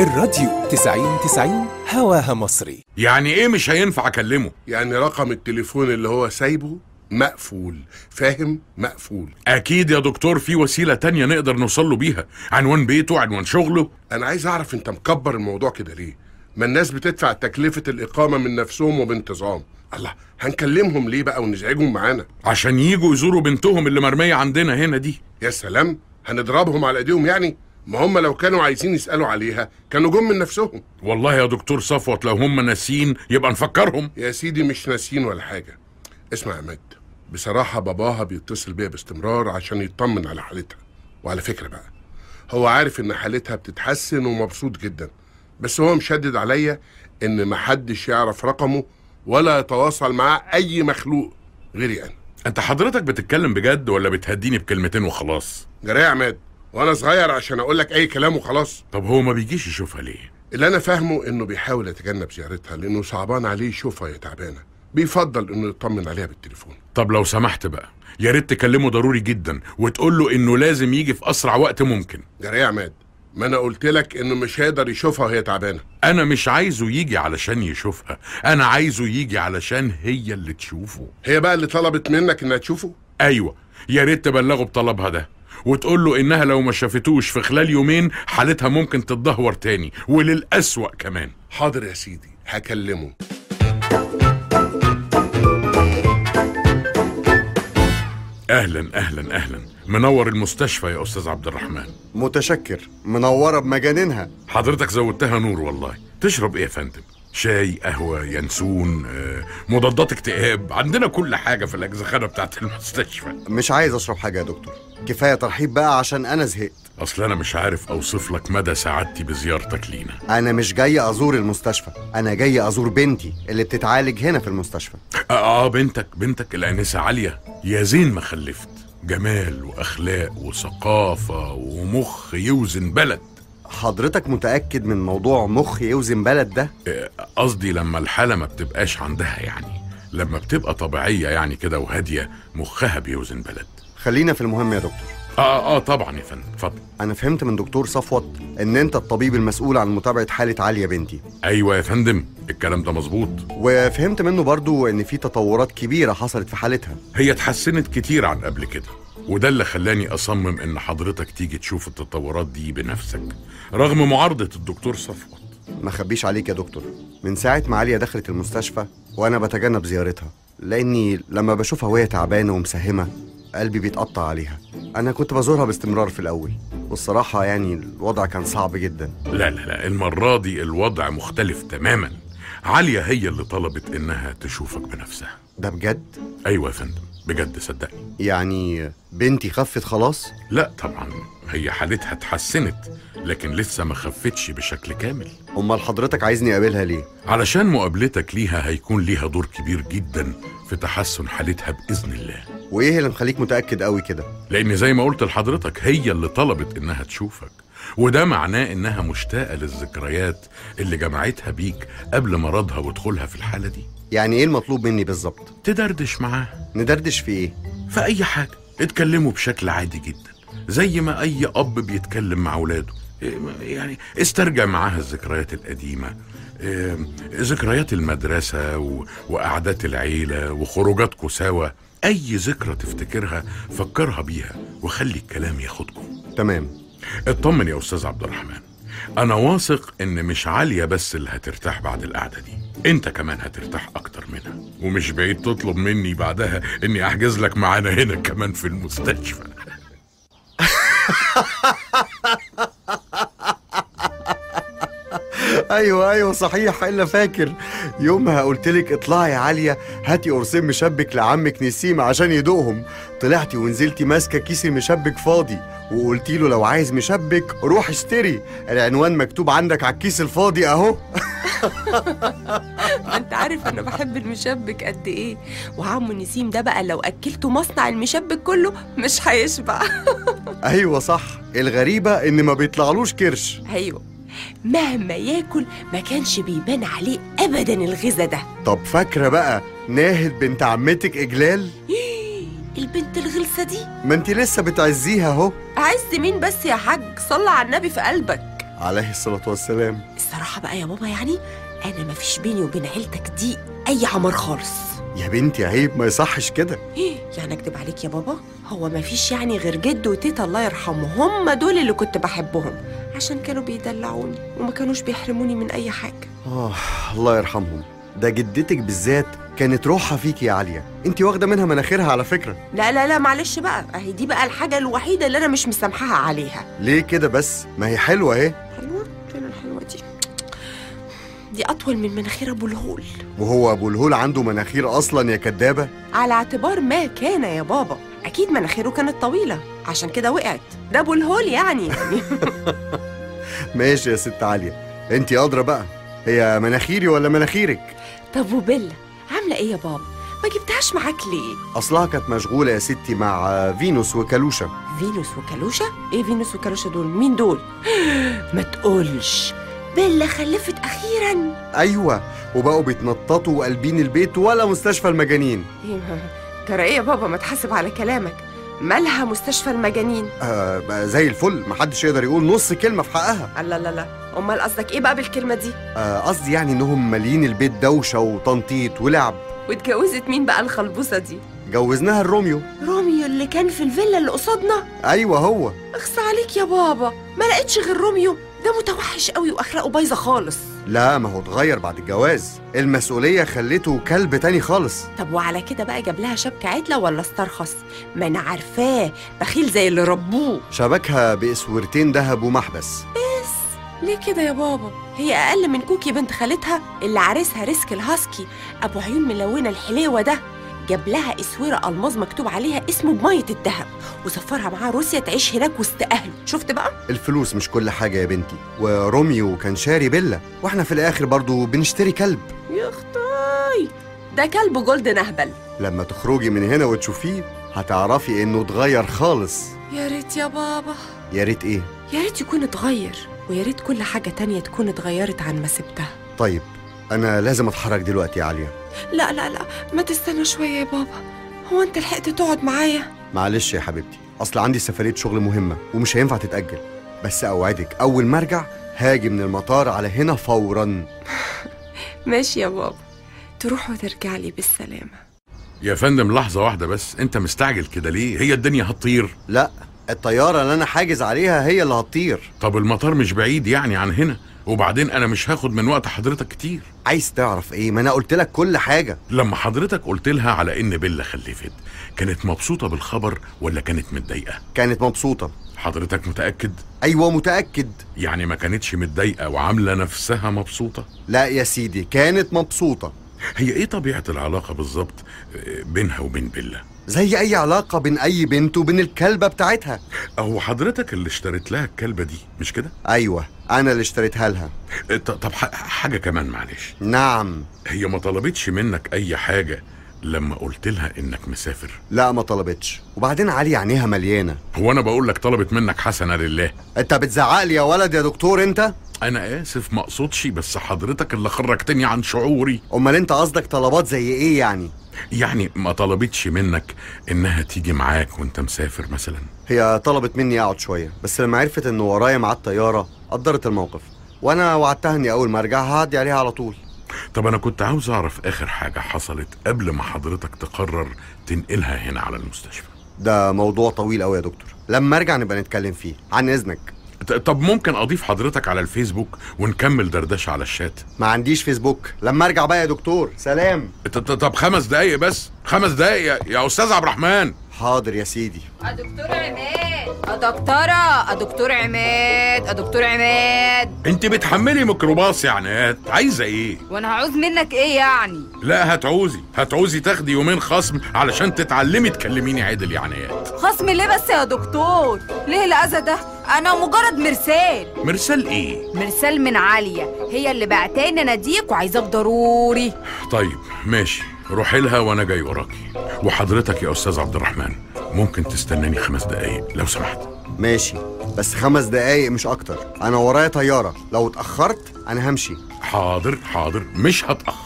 الراديو 90 90 هواها مصري يعني ايه مش هينفع اكلمه يعني رقم التليفون اللي هو سايبه مقفول فاهم مقفول اكيد يا دكتور في وسيله تانية نقدر نوصل له بيها عنوان بيته عنوان شغله انا عايز اعرف انت مكبر الموضوع كده ليه ما الناس بتدفع تكلفة الإقامة من نفسهم وبانتظام الله هنكلمهم ليه بقى ونزعجهم معانا عشان يجوا يزوروا بنتهم اللي مرميه عندنا هنا دي يا سلام هنضربهم على ايديهم يعني ما هم لو كانوا عايزين يسألوا عليها كانوا جم من نفسهم والله يا دكتور صفوت لو هم ناسين يبقى نفكرهم يا سيدي مش ناسيين ولا حاجة اسمع يا عماد بصراحة باباها بيتصل بيا باستمرار عشان يطمن على حالتها وعلى فكرة بقى هو عارف ان حالتها بتتحسن ومبسوط جدا بس هو مشدد عليا ان محدش يعرف رقمه ولا يتواصل معاه اي مخلوق غيري انا انت حضرتك بتتكلم بجد ولا بتهديني بكلمتين وخلاص جرى يا عماد وانا صغير عشان اقول لك اي كلام وخلاص طب هو ما بيجيش يشوفها ليه اللي انا فاهمه انه بيحاول يتجنب زيارتها لانه صعبان عليه يشوفها وهي تعبانه بيفضل انه يطمن عليها بالتليفون طب لو سمحت بقى يا ريت تكلمه ضروري جدا وتقول له انه لازم يجي في اسرع وقت ممكن جرى يا عماد ما انا قلت لك انه مش هيقدر يشوفها وهي تعبانه انا مش عايزه يجي علشان يشوفها انا عايزه يجي علشان هي اللي تشوفه هي بقى اللي طلبت منك انها تشوفه ايوه يا ريت تبلغه بطلبها ده وتقول له انها لو ما شافتوش في خلال يومين حالتها ممكن تتدهور تاني وللأسوأ كمان حاضر يا سيدي هكلمه اهلا اهلا اهلا منور المستشفى يا استاذ عبد الرحمن متشكر منورة بمجانينها حضرتك زودتها نور والله تشرب ايه يا فندم شاي قهوة ينسون آه، مضادات اكتئاب عندنا كل حاجة في الأجزخانة بتاعت المستشفى مش عايز اشرب حاجة يا دكتور كفاية ترحيب بقى عشان انا زهقت أصل أنا مش عارف أوصف لك مدى سعادتي بزيارتك لينا انا مش جاي ازور المستشفى انا جاي ازور بنتي اللي بتتعالج هنا في المستشفى آه, آه بنتك بنتك الآنسة عالية يا زين ما خلفت جمال وأخلاق وثقافة ومخ يوزن بلد حضرتك متأكد من موضوع مخ يوزن بلد ده آه، قصدي لما الحالة ما بتبقاش عندها يعني لما بتبقى طبيعية يعني كده وهادية مخها بيوزن بلد خلينا في المهم يا دكتور اه اه طبعا يا فندم اتفضل انا فهمت من دكتور صفوت ان انت الطبيب المسؤول عن متابعة حالة عالية بنتي ايوه يا فندم الكلام ده مظبوط وفهمت منه برضو ان في تطورات كبيرة حصلت في حالتها هي اتحسنت كتير عن قبل كده وده اللي خلاني اصمم ان حضرتك تيجي تشوف التطورات دي بنفسك رغم معارضة الدكتور صفوت ما خبيش عليك يا دكتور من ساعة ما عليا دخلت المستشفى وأنا بتجنب زيارتها لأني لما بشوفها وهي تعبانة ومسهمة قلبي بيتقطع عليها أنا كنت بزورها باستمرار في الأول والصراحة يعني الوضع كان صعب جدا لا لا لا المرة دي الوضع مختلف تماما عليا هي اللي طلبت انها تشوفك بنفسها ده بجد ايوه يا فندم بجد صدقني يعني بنتي خفت خلاص لا طبعا هي حالتها اتحسنت لكن لسه ما خفتش بشكل كامل أمال حضرتك عايزني أقابلها ليه علشان مقابلتك ليها هيكون ليها دور كبير جدا في تحسن حالتها بإذن الله وإيه اللي مخليك متأكد قوي كده لأن زي ما قلت لحضرتك هي اللي طلبت إنها تشوفك وده معناه إنها مشتاقة للذكريات اللي جمعتها بيك قبل مرضها ودخولها في الحالة دي يعني إيه المطلوب مني بالظبط تدردش معاها ندردش في إيه في أي حاجة اتكلموا بشكل عادي جدا زي ما أي أب بيتكلم مع أولاده إيه، يعني استرجع معاها الذكريات القديمة إيه، ذكريات المدرسة و- وقعدات العيلة وخروجاتكم سوا أي ذكرى تفتكرها فكرها بيها وخلي الكلام ياخدكم تمام اطمن يا أستاذ عبد الرحمن أنا واثق إن مش عالية بس اللي هترتاح بعد القعدة دي أنت كمان هترتاح أكتر منها ومش بعيد تطلب مني بعدها إني أحجز لك معانا هنا كمان في المستشفى ايوه ايوه صحيح الا فاكر يومها قلت لك اطلعي يا عاليه هاتي قرصين مشبك لعمك نسيم عشان يدوقهم طلعتي ونزلتي ماسكه كيس المشبك فاضي وقلتي له لو عايز مشبك روح اشتري العنوان مكتوب عندك على الكيس الفاضي اهو ما انت عارف انا بحب المشبك قد ايه وعمو نسيم ده بقى لو اكلته مصنع المشبك كله مش هيشبع ايوه صح الغريبه ان ما بيطلعلوش كرش ايوه مهما ياكل ما كانش بيبان عليه ابدا الغذا ده طب فاكره بقى ناهد بنت عمتك اجلال البنت الغلسه دي ما انت لسه بتعزيها اهو عز مين بس يا حاج صلى على النبي في قلبك عليه الصلاة والسلام الصراحة بقى يا بابا يعني أنا مفيش بيني وبين عيلتك دي أي عمر خالص يا بنتي عيب ما يصحش كده إيه يعني أكدب عليك يا بابا هو مفيش يعني غير جد وتيتا الله يرحمهم هم دول اللي كنت بحبهم عشان كانوا بيدلعوني وما كانوش بيحرموني من أي حاجة آه الله يرحمهم ده جدتك بالذات كانت روحها فيك يا عالية انت واخدة منها مناخيرها على فكرة لا لا لا معلش بقى أهي دي بقى الحاجة الوحيدة اللي أنا مش مسامحاها عليها ليه كده بس ما هي حلوة اهي حلوة فين الحلوة دي دي أطول من مناخير أبو الهول وهو ابو الهول عنده مناخير اصلا يا كدابة على اعتبار ما كان يا بابا أكيد مناخيره كانت طويلة عشان كده وقعت ده أبو الهول يعني ماشي يا ست عالية انت ادرى بقى هي مناخيري ولا مناخيرك طب وبيلا عاملة إيه يا بابا؟ ما جبتهاش معاك ليه؟ اصلها كانت مشغولة يا ستي مع فينوس وكالوشا فينوس وكالوشا؟ إيه فينوس وكالوشا دول؟ مين دول؟ ما تقولش بيلا خلفت أخيرا ايوه وبقوا بيتنططوا وقلبين البيت ولا مستشفى المجانين إيه ما- ترى إيه يا بابا ما تحاسب على كلامك مالها مستشفى المجانين؟ آه بقى زي الفل محدش يقدر يقول نص كلمة في حقها لا لا لا أمال قصدك إيه بقى بالكلمة دي؟ آه، قصدي يعني انهم مالين البيت دوشة وتنطيط ولعب واتجوزت مين بقى الخلبوسة دي؟ جوزناها الروميو روميو اللي كان في الفيلا اللي قصادنا؟ ايوه هو اخص عليك يا بابا ما لقيتش غير روميو ده متوحش قوي واخلاقه بايظه خالص لا ما هو اتغير بعد الجواز المسؤولية خلته كلب تاني خالص طب وعلى كده بقى جاب لها شبكه عدله ولا استرخص ما انا عارفاه بخيل زي اللي ربوه شبكها باسورتين ذهب ومحبس ليه كده يا بابا هي اقل من كوكي بنت خالتها اللي عريسها ريسك الهاسكي ابو عيون ملونه الحليوه ده جاب لها اسوره الماظ مكتوب عليها اسمه بميه الذهب وسفرها معاه روسيا تعيش هناك وسط اهله شفت بقى الفلوس مش كل حاجة يا بنتي وروميو كان شاري بيلا واحنا في الاخر برضو بنشتري كلب يا اختي ده كلب جولدن اهبل لما تخرجي من هنا وتشوفيه هتعرفي انه اتغير خالص يا ريت يا بابا يا ريت ايه يا ريت يكون اتغير ويا ريت كل حاجة تانية تكون اتغيرت عن ما سبتها طيب انا لازم اتحرك دلوقتي يا عالية لا لا لا ما تستنى شوية يا بابا هو انت لحقت تقعد معايا معلش يا حبيبتي اصل عندي سفرية شغل مهمة ومش هينفع تتأجل بس اوعدك اول ما ارجع هاجي من المطار على هنا فورا ماشي يا بابا تروح وترجع لي بالسلامة يا فندم لحظة واحدة بس انت مستعجل كده ليه هي الدنيا هتطير لا الطيارة اللي انا حاجز عليها هي اللي هتطير طب المطار مش بعيد يعني عن هنا وبعدين انا مش هاخد من وقت حضرتك كتير عايز تعرف ايه ما انا قلت لك كل حاجة لما حضرتك قلت لها على ان بيلا خلفت كانت مبسوطة بالخبر ولا كانت متضايقة كانت مبسوطة حضرتك متأكد ايوه متأكد يعني ما كانتش متضايقة وعاملة نفسها مبسوطة لا يا سيدي كانت مبسوطة هي ايه طبيعة العلاقة بالظبط آه، بينها وبين بيلا زي اي علاقة بين اي بنت وبين الكلبة بتاعتها هو حضرتك اللي اشتريت لها الكلبة دي مش كده ايوه انا اللي اشتريتها لها آه، ط- طب ح- حاجة كمان معلش نعم هي ما طلبتش منك اي حاجة لما قلت لها انك مسافر لا ما طلبتش وبعدين علي عينيها مليانة هو انا بقول لك طلبت منك حسنة لله انت بتزعق لي يا ولد يا دكتور انت انا اسف ما اقصدش بس حضرتك اللي خرجتني عن شعوري امال انت قصدك طلبات زي ايه يعني يعني ما طلبتش منك انها تيجي معاك وانت مسافر مثلا هي طلبت مني اقعد شويه بس لما عرفت ان ورايا ميعاد طياره قدرت الموقف وانا وعدتها اني اول ما ارجع هعدي عليها على طول طب انا كنت عاوز اعرف اخر حاجة حصلت قبل ما حضرتك تقرر تنقلها هنا على المستشفى ده موضوع طويل قوي يا دكتور لما ارجع نبقى نتكلم فيه عن اذنك ط- طب ممكن اضيف حضرتك على الفيسبوك ونكمل دردشة على الشات ما عنديش فيسبوك لما ارجع بقى يا دكتور سلام ط- ط- طب خمس دقايق بس خمس دقايق يا- يا استاذ عبد الرحمن حاضر يا سيدي دكتور عماد دكتورة دكتور عماد دكتور عماد انت بتحملي ميكروباص يا عناد عايزه ايه وانا هعوز منك ايه يعني لا هتعوزي هتعوزي تاخدي يومين خصم علشان تتعلمي تكلميني عدل يا عناد خصم ليه بس يا دكتور ليه الاذى ده انا مجرد مرسال مرسال ايه مرسال من عالية هي اللي بعتاني اناديك وعايزاك ضروري طيب ماشي روحي لها وانا جاي وراكي وحضرتك يا استاذ عبد الرحمن ممكن تستناني خمس دقايق لو سمحت ماشي بس خمس دقايق مش اكتر انا ورايا طياره لو اتاخرت انا همشي حاضر حاضر مش هتاخر